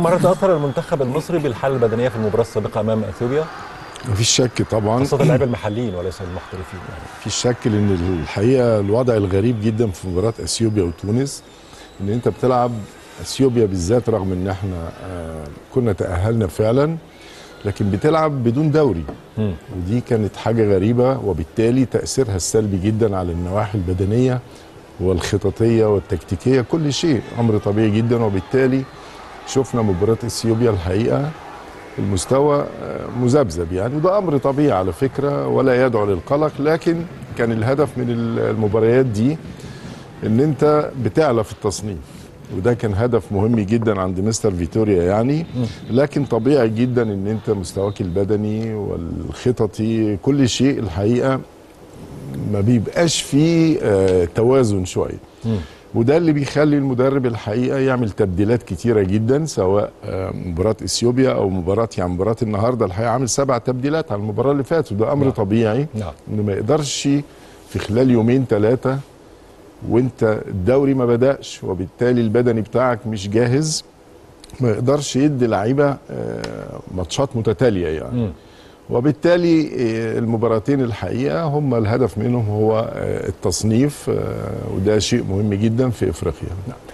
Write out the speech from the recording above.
مرة تأثر المنتخب المصري بالحالة البدنية في المباراة السابقة أمام أثيوبيا مفيش شك طبعا خاصة اللاعبين المحليين وليس المحترفين يعني. مفيش شك ان الحقيقه الوضع الغريب جدا في مباراه اثيوبيا وتونس ان انت بتلعب اثيوبيا بالذات رغم ان احنا آه كنا تاهلنا فعلا لكن بتلعب بدون دوري مم. ودي كانت حاجه غريبه وبالتالي تاثيرها السلبي جدا على النواحي البدنيه والخططيه والتكتيكيه كل شيء امر طبيعي جدا وبالتالي شفنا مباراه اثيوبيا الحقيقه المستوى آه، مذبذب يعني وده امر طبيعي على فكره ولا يدعو للقلق لكن كان الهدف من المباريات دي ان انت بتعلى في التصنيف وده كان هدف مهم جدا عند مستر فيتوريا يعني لكن طبيعي جدا ان انت مستواك البدني والخططي كل شيء الحقيقه ما بيبقاش فيه آه، توازن شويه مم. وده اللي بيخلي المدرب الحقيقه يعمل تبديلات كتيره جدا سواء آه، مباراه اثيوبيا او مباراه يعني مباراه النهارده الحقيقه عامل سبع تبديلات على المباراه اللي فاتت وده امر نعم. طبيعي نعم انه ما يقدرش في خلال يومين ثلاثه وانت الدوري ما بداش وبالتالي البدني بتاعك مش جاهز ما يقدرش يدي لعيبه آه، ماتشات متتاليه يعني مم. وبالتالي آه، المباراتين الحقيقه هم الهدف منهم هو آه، التصنيف آه، وده شيء مهم جدا في افريقيا نعم